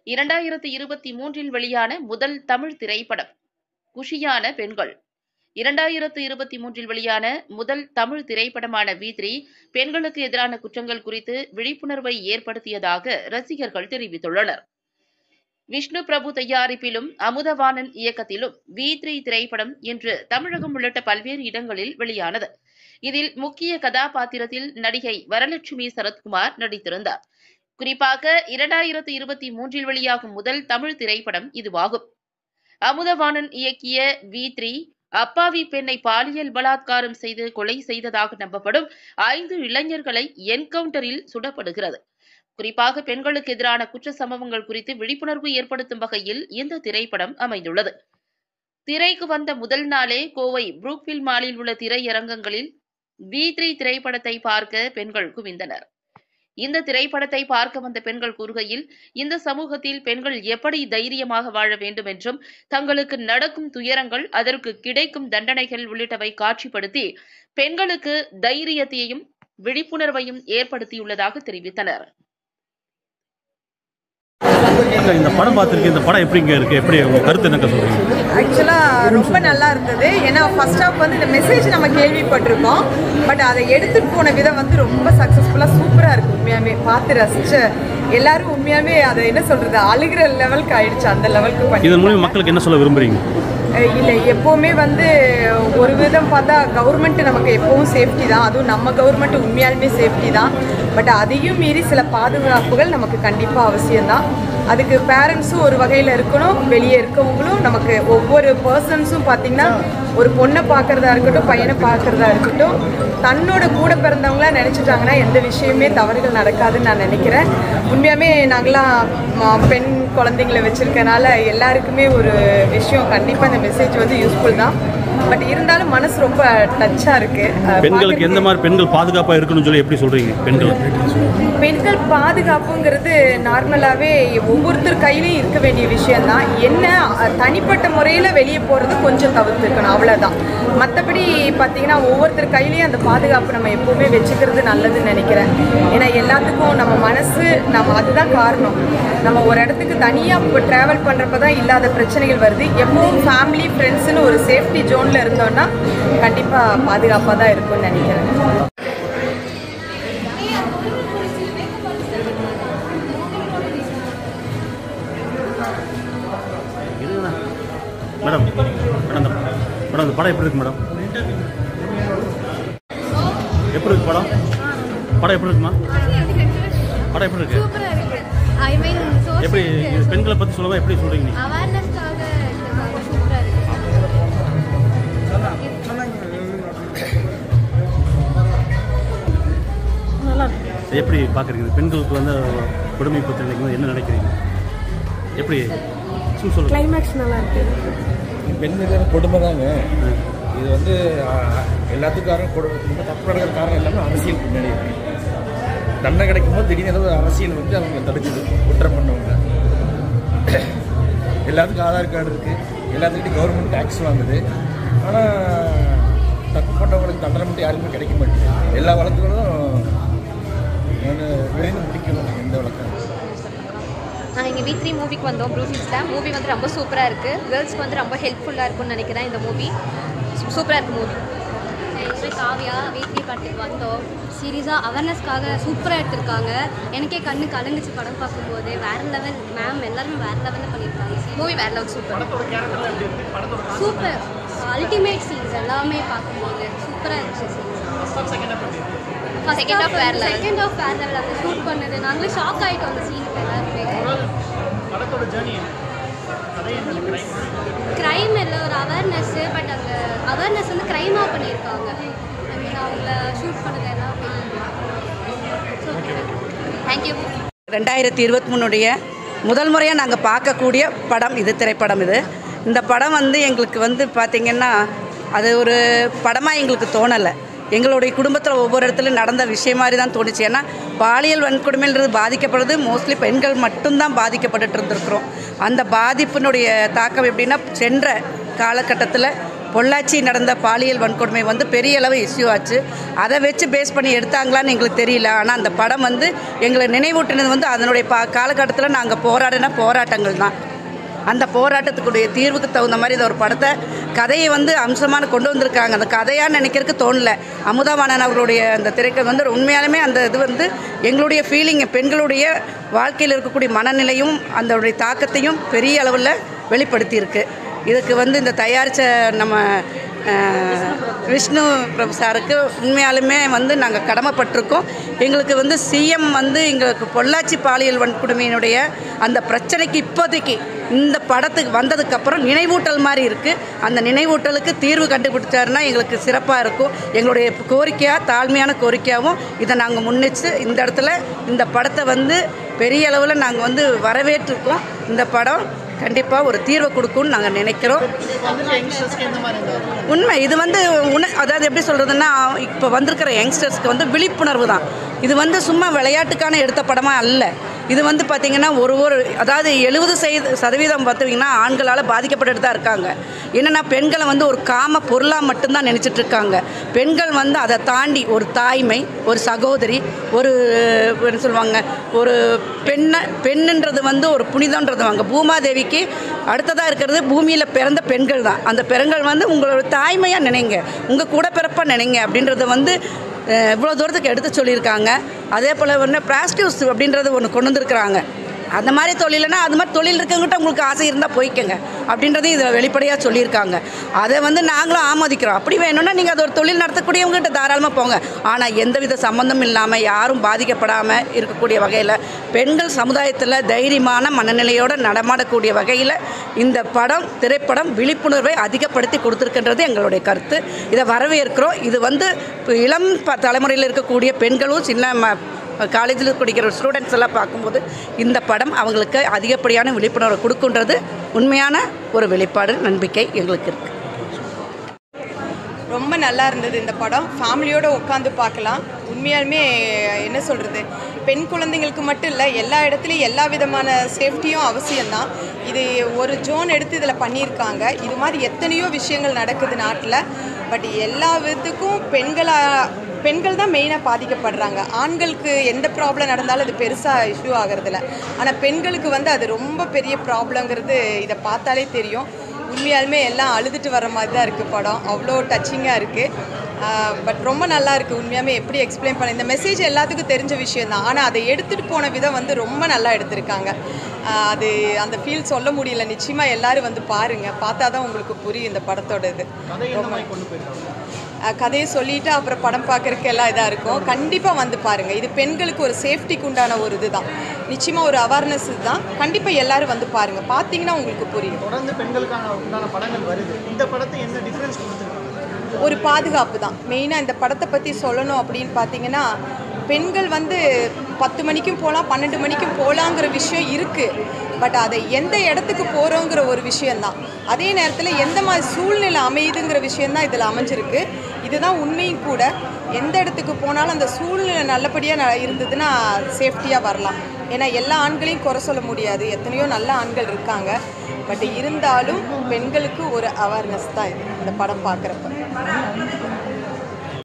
இரண்டாயிரத்து இருபத்தி மூன்றில் வெளியான முதல் தமிழ் திரைப்படம் குஷியான பெண்கள் இரண்டாயிரத்து இருபத்தி மூன்றில் வெளியான முதல் தமிழ் திரைப்படமான வி த்ரீ பெண்களுக்கு எதிரான குற்றங்கள் குறித்து விழிப்புணர்வை ஏற்படுத்தியதாக ரசிகர்கள் தெரிவித்துள்ளனர் விஷ்ணு பிரபு தயாரிப்பிலும் அமுதவாணன் இயக்கத்திலும் வி த்ரீ திரைப்படம் இன்று தமிழகம் உள்ளிட்ட பல்வேறு இடங்களில் வெளியானது இதில் முக்கிய கதாபாத்திரத்தில் நடிகை வரலட்சுமி சரத்குமார் நடித்திருந்தார் குறிப்பாக இரண்டாயிரத்து இருபத்தி மூன்றில் வெளியாகும் முதல் தமிழ் திரைப்படம் இதுவாகும் அமுதவாணன் இயக்கிய வி த்ரீ அப்பாவி பெண்ணை பாலியல் பலாத்காரம் செய்து கொலை செய்ததாக நம்பப்படும் ஐந்து இளைஞர்களை என்கவுண்டரில் சுடப்படுகிறது குறிப்பாக பெண்களுக்கு எதிரான குற்ற சம்பவங்கள் குறித்து விழிப்புணர்வு ஏற்படுத்தும் வகையில் இந்த திரைப்படம் அமைந்துள்ளது திரைக்கு வந்த முதல் நாளே கோவை புரூக்வில் மாலில் உள்ள திரையரங்கங்களில் வி த்ரீ திரைப்படத்தை பார்க்க பெண்கள் குவிந்தனர் இந்த திரைப்படத்தை பார்க்க வந்த பெண்கள் கூறுகையில் இந்த சமூகத்தில் பெண்கள் எப்படி தைரியமாக வாழ வேண்டும் என்றும் தங்களுக்கு நடக்கும் துயரங்கள் அதற்கு கிடைக்கும் தண்டனைகள் உள்ளிட்டவை காட்சிப்படுத்தி பெண்களுக்கு தைரியத்தையும் விழிப்புணர்வையும் ஏற்படுத்தியுள்ளதாக தெரிவித்தனர் அக்கா இந்த படம் பார்த்துருக்கு இந்த படம் எப்படிங்க இருக்கு எப்படி உங்க கருத்து என்னக்கா சொல்றீங்க ஆக்சுவலாக ரொம்ப நல்லா இருந்தது ஏன்னா ஃபர்ஸ்ட் ஆஃப் வந்து இந்த மெசேஜ் நம்ம கேள்விப்பட்டிருக்கோம் பட் அதை எடுத்துட்டு போன விதம் வந்து ரொம்ப சக்ஸஸ்ஃபுல்லாக சூப்பராக இருக்கு உண்மையாமே பார்த்து ரசிச்சு எல்லாரும் உண்மையாவே அதை என்ன சொல்றது அழுகிற லெவலுக்கு ஆயிடுச்சு அந்த லெவலுக்கு பண்ணி இதன் மூலியம் மக்களுக்கு என்ன சொல்ல விரும்புறீங்க அஹ் இல்லை எப்போவுமே வந்து ஒரு விதம் பார்த்தா கவர்மெண்ட் நமக்கு எப்பவும் சேஃப்டி தான் அதுவும் நம்ம கவர்மெண்ட் உண்மையாலுமே சேஃப்டி தான் பட் அதையும் மீறி சில பாதுகாப்புகள் நமக்கு கண்டிப்பாக அவசியம்தான் அதுக்கு பேரண்ட்ஸும் ஒரு வகையில் இருக்கணும் வெளியே இருக்கவங்களும் நமக்கு ஒவ்வொரு பர்சன்ஸும் பார்த்திங்கன்னா ஒரு பொண்ணை பார்க்குறதா இருக்கட்டும் பையனை பார்க்குறதா இருக்கட்டும் தன்னோட கூட பிறந்தவங்களா நினச்சிட்டாங்கன்னா எந்த விஷயமே தவறுகள் நடக்காதுன்னு நான் நினைக்கிறேன் உண்மையாகவே நாங்களாம் ம- பெண் குழந்தைங்களை வச்சுருக்கனால எல்லாருக்குமே ஒரு விஷயம் கண்டிப்பாக இந்த மெசேஜ் வந்து யூஸ்ஃபுல் தான் பட் இருந்தாலும் மனசு ரொம்ப டச்சாக இருக்குது பெண்களுக்கு எந்த மாதிரி பெண்கள் பாதுகாப்பாக இருக்கணும்னு சொல்லி எப்படி சொல்றீங்க பெண்கள் பெண்கள் பாதுகாப்புங்கிறது நார்மலாகவே ஒவ்வொருத்தர் கையிலையும் இருக்க வேண்டிய விஷயம்தான் என்ன அஹ், தனிப்பட்ட முறையில் வெளியே போகிறது கொஞ்சம் தவிர்த்துக்கணும் அவ்வளோதான் மற்றபடி பார்த்தீங்கன்னா ஒவ்வொருத்தர் கையிலையும் அந்த பாதுகாப்பு நம்ம எப்போவுமே வச்சுக்கிறது நல்லதுன்னு நினைக்கிறேன் ஏன்னா எல்லாத்துக்கும் நம்ம மனசு நம்ம அதுதான் காரணம் நம்ம ஒரு இடத்துக்கு தனியாக இப்போ ட்ராவல் பண்ணுறப்ப தான் இல்லாத பிரச்சனைகள் வருது எப்பவும் ஃபேமிலி ஃப்ரெண்ட்ஸ்னு ஒரு சேஃப்டி ஜோனில் இருந்தோம்னா கண்டிப்பாக பாதுகாப்பாக தான் இருக்கும்னு நினைக்கிறேன் மேடம் மேடம் இந்த மேடம் இந்த படம் எப்படி இருக்கு மேடம் எப்படி இருக்கு படம் படம் எப்படி இருக்குமா படம் எப்படி இருக்கு சூப்பரா இருக்கு ஐ மீன் எப்படி இது பெண்களை பற்றி சொல்லுவா எப்படி சொல்றீங்க நீங்க அவேர்னஸ்க்காக சூப்பரா இருக்கு இது எப்படி பார்க்குறீங்க பெண்களுக்கு வந்து கொடுமை பற்றி நினைக்கும் போது என்ன நினைக்கிறீங்க எப்படி சும்மா சொல்லுங்க கிளைமேக்ஸ் நல்லா இருக்கு பெண் மீதான கொடுமை தாங்க இது வந்து ஆ, எல்லாத்துக்கும் காரணம் கொடு இந்த தப்பு நடக்கிற காரணம் எல்லாமே அரசியல் பின்னாடி இருக்கு தண்டனை கிடைக்கும் போது திடீர்னு ஏதோ ஒரு அரசியல் வந்து அவங்க தடுக்குது குற்றம் பண்ணவங்க எல்லாத்துக்கும் ஆதார் கார்டு இருக்குது எல்லாத்துக்கிட்டையும் கவர்மெண்ட் டேக்ஸ் வாங்குது ஆனால் தப்பு பண்ணவங்களுக்கு தண்டனை மட்டும் யாருக்குமே கிடைக்க மாட்டேங்குது எல்லா வழக்குகளும் நான் விரைந்து முடிக்கணும் எந்த வழக்கம் நாங்கள் இங்கே வி த்ரீ மூவிக்கு வந்தோம் ப்ளூ ஃபில்ஸில் மூவி வந்து ரொம்ப சூப்பராக இருக்குது கேர்ள்ஸ்க்கு வந்து ரொம்ப ஹெல்ப்ஃபுல்லாக இருக்கும்னு நினைக்கிறேன் இந்த மூவி சூப்பராக இருக்குது மூவி ஆக்சுவலி காவியா வீக்லி படத்துக்கு வந்தோம் சீரியஸாக அவேர்னஸ்க்காக சூப்பராக எடுத்திருக்காங்க எனக்கே கண்ணு கலங்குச்சு படம் பார்க்கும்போது வேற லெவல் மேம் எல்லாருமே வேற லெவலில் பண்ணியிருக்காங்க மூவி வேற level super super ultimate scenes எல்லாமே பார்க்கும்போது சூப்பராக இருந்துச்சு சீன்ஸ் Second half வேற level. செகண்ட் ஆஃப் வேற லெவல் அந்த ஷூட் பண்ணது நாங்களே ஷாக் ஆகிட்டோம் அந்த சீனுக்கு எல்லாருமே க்ரைம் இல்லை ஒரு அவேர்னஸ்ஸு பட் அந்த அவேர்னஸ் வந்து க்ரைமாக பண்ணியிருக்காங்க ஐ மீன் அவங்கள ஷூட் பண்ணது எல்லாமே தேங்க்யூ ரெண்டாயிரத்தி இருபத்தி மூணுடைய முதல் முறையாக நாங்கள் பார்க்கக்கூடிய படம் இது திரைப்படம் இது இந்த படம் வந்து எங்களுக்கு வந்து பார்த்திங்கன்னா அது ஒரு படமாக எங்களுக்கு தோணலை எங்களுடைய குடும்பத்தில் ஒவ்வொரு இடத்துலையும் நடந்த விஷயம் மாதிரி தான் தோணுச்சு ஏன்னா பாலியல் வன்கொடுமைன்றது பாதிக்கப்படுறது மோஸ்ட்லி பெண்கள் மட்டும்தான் பாதிக்கப்பட்டுட்டு இருந்திருக்கிறோம் அந்த பாதிப்பினுடைய தாக்கம் எப்படின்னா சென்ற காலகட்டத்தில் பொள்ளாச்சி நடந்த பாலியல் வன்கொடுமை வந்து பெரிய அளவு இஷ்யூ ஆச்சு அதை வச்சு பேஸ் பண்ணி எடுத்தாங்களான்னு எங்களுக்கு தெரியல ஆனால் அந்த படம் வந்து எங்களை நினைவூட்டினது வந்து அதனுடைய பா காலகட்டத்தில் நாங்கள் போராடின போராட்டங்கள் தான் அந்த போராட்டத்துக்குடைய தீர்வுக்கு தகுந்த மாதிரி இந்த ஒரு படத்தை கதையை வந்து அம்சமான கொண்டு வந்திருக்காங்க அந்த கதையாக நினைக்கிறதுக்கு தோணல அமுதாவாணன் அவர்களுடைய அந்த திரைக்கதை வந்து உண்மையாலுமே அந்த இது வந்து எங்களுடைய ஃபீலிங் பெண்களுடைய வாழ்க்கையில் இருக்கக்கூடிய மனநிலையும் அதனுடைய தாக்கத்தையும் பெரிய அளவில் வெளிப்படுத்தியிருக்கு இதுக்கு வந்து இந்த தயாரித்த நம்ம அஹ், விஷ்ணு பிரபு சாருக்கு உண்மையாலுமே வந்து நாங்கள் கடமைப்பட்டிருக்கோம் எங்களுக்கு வந்து சிஎம் வந்து எங்களுக்கு பொள்ளாச்சி பாலியல் வன்கொடுமையினுடைய அந்த பிரச்சனைக்கு இப்போதைக்கு இந்த படத்துக்கு வந்ததுக்கப்புறம் நினைவூட்டல் மாதிரி இருக்குது அந்த நினைவூட்டலுக்கு தீர்வு கண்டுபிடிச்சாருன்னா எங்களுக்கு சிறப்பாக இருக்கும் எங்களுடைய கோரிக்கையாக தாழ்மையான கோரிக்கையாகவும் இதை நாங்கள் முன்னிச்சு இந்த இடத்துல இந்த படத்தை வந்து பெரிய அளவில் நாங்கள் வந்து வரவேற்றிருக்கோம் இந்த படம் கண்டிப்பாக ஒரு தீர்வை கொடுக்கும்னு நாங்கள் நினைக்கிறோம் உண்மை இது வந்து உண அதாவது எப்படி சொல்கிறதுன்னா இப்போ வந்திருக்கிற யங்ஸ்டர்ஸ்க்கு வந்து விழிப்புணர்வு தான் இது வந்து சும்மா விளையாட்டுக்கான எடுத்த படமாக அல்ல இது வந்து பார்த்திங்கன்னா ஒரு ஒரு அதாவது எழுபது சதவீதம் பார்த்தீங்கன்னா ஆண்களால் பாதிக்கப்பட்டுட்டு தான் இருக்காங்க என்னென்னா பெண்களை வந்து ஒரு காம பொருளாக மட்டும்தான் நினச்சிட்டு இருக்காங்க பெண்கள் வந்து அதை தாண்டி ஒரு தாய்மை ஒரு சகோதரி ஒரு என்ன சொல்லுவாங்க ஒரு பெண்ணை பெண்ணுன்றது வந்து ஒரு புனிதன்றது வாங்க பூமாதேவிக்கு அடுத்ததாக இருக்கிறது பூமியில் பிறந்த பெண்கள் தான் அந்த பெண்கள் வந்து உங்களோட தாய்மையாக நினைங்க உங்கள் கூட பிறப்பாக நினைங்க அப்படின்றத வந்து அஹ், இவ்வளோ தூரத்துக்கு எடுத்து சொல்லியிருக்காங்க அதே போல் ஒன்று பிராஸ்டியூஸ் அப்படின்றது ஒன்று கொண்டு வந்திருக்கிறாங்க அந்த மாதிரி தொழில்னா அது மாதிரி தொழில் இருக்கவங்ககிட்ட உங்களுக்கு ஆசை இருந்தால் போய்க்கங்க அப்படின்றதையும் இதில் வெளிப்படையாக சொல்லியிருக்காங்க அதை வந்து நாங்களும் ஆமோதிக்கிறோம் அப்படி வேணும்னா நீங்கள் அது ஒரு தொழில் நடத்தக்கூடியவங்ககிட்ட தாராளமாக போங்க ஆனால் எந்தவித சம்மந்தம் இல்லாமல் யாரும் பாதிக்கப்படாமல் இருக்கக்கூடிய வகையில் பெண்கள் சமுதாயத்தில் தைரியமான மனநிலையோடு நடமாடக்கூடிய வகையில் இந்த படம் திரைப்படம் விழிப்புணர்வை அதிகப்படுத்தி கொடுத்துருக்கின்றது எங்களுடைய கருத்து இதை வரவேற்கிறோம் இது வந்து இப்ப இளம் ப- தலைமுறையில் இருக்கக்கூடிய பெண்களும் சின்ன ம காலேஜில் படிக்கிற ஸ்டூடெண்ட்ஸ் எல்லாம் பார்க்கும்போது இந்த படம் அவங்களுக்கு அதிகப்படியான விழிப்புணர்வை கொடுக்குன்றது உண்மையான ஒரு வெளிப்பாடு நம்பிக்கை எங்களுக்கு இருக்குது ரொம்ப நல்லா இருந்தது இந்த படம் ஃபேமிலியோடு உட்காந்து பார்க்கலாம் உண்மையாலுமே என்ன சொல்கிறது பெண் குழந்தைங்களுக்கு மட்டும் இல்லை எல்லா இடத்துலையும் எல்லா விதமான சேஃப்டியும் அவசியம்தான் இது ஒரு ஜோன் எடுத்து இதில் பண்ணியிருக்காங்க இது மாதிரி எத்தனையோ விஷயங்கள் நடக்குது நாட்டில் பட் எல்லா விதத்துக்கும் பெண்களா பெண்கள் தான் மெயினாக பாதிக்கப்படுறாங்க ஆண்களுக்கு எந்த ப்ராப்ளம் நடந்தாலும் அது பெருசாக இஷ்யூ ஆகிறதில்ல ஆனால் பெண்களுக்கு வந்து அது ரொம்ப பெரிய ப்ராப்ளங்கிறது இதை பார்த்தாலே தெரியும் உண்மையாலுமே எல்லாம் அழுதுட்டு வர மாதிரி தான் இருக்குது படம் அவ்வளோ டச்சிங்காக இருக்குது பட் ரொம்ப நல்லா இருக்குது உண்மையாலுமே எப்படி எக்ஸ்பிளைன் பண்ண இந்த மெசேஜ் எல்லாத்துக்கும் தெரிஞ்ச விஷயம் தான் ஆனால் அதை எடுத்துகிட்டு போன விதம் வந்து ரொம்ப நல்லா எடுத்திருக்காங்க ஆஹ் அது அந்த ஃபீல் சொல்ல முடியல நிச்சயமாக எல்லாரும் வந்து பாருங்கள் பார்த்தா தான் உங்களுக்கு புரியும் இந்த படத்தோட இது ரொம்ப அஹ் கதையை சொல்லிட்டு அப்புறம் படம் பார்க்கறதுக்கு எல்லாம் இதாக இருக்கும் கண்டிப்பாக வந்து பாருங்கள் இது பெண்களுக்கு ஒரு சேஃப்டிக்கு உண்டான ஒரு இதுதான் நிச்சயமாக ஒரு அவேர்னஸ் தான் கண்டிப்பாக எல்லாரும் வந்து பாருங்கள் பார்த்தீங்கன்னா உங்களுக்கு புரியும் தொடர்ந்து பெண்களுக்கான உண்டான படங்கள் வருது இந்த படத்தை என்ன டிஃப்ரென்ஸ் கொடுத்துருக்காங்க ஒரு பாதுகாப்பு தான் மெயினாக இந்த படத்தை பற்றி சொல்லணும் அப்படின்னு பார்த்தீங்கன்னா பெண்கள் வந்து பத்து மணிக்கும் போகலாம் பன்னெண்டு மணிக்கும் போகலாங்கிற விஷயம் இருக்குது பட் அதை எந்த இடத்துக்கு போகிறோங்கிற ஒரு விஷயந்தான் அதே நேரத்தில் எந்த மாதிரி சூழ்நிலை அமையுதுங்கிற விஷயந்தான் இதில் அமைஞ்சிருக்கு இதுதான் உண்மையும் கூட எந்த இடத்துக்கு போனாலும் அந்த சூழ்நிலை நல்லபடியாக இருந்ததுன்னா சேஃப்டியாக வரலாம் ஏன்னா எல்லா ஆண்களையும் குறை சொல்ல முடியாது எத்தனையோ நல்ல ஆண்கள் இருக்காங்க பட் இருந்தாலும் பெண்களுக்கு ஒரு அவேர்னஸ் தான் இது இந்த படம் பார்க்குறப்ப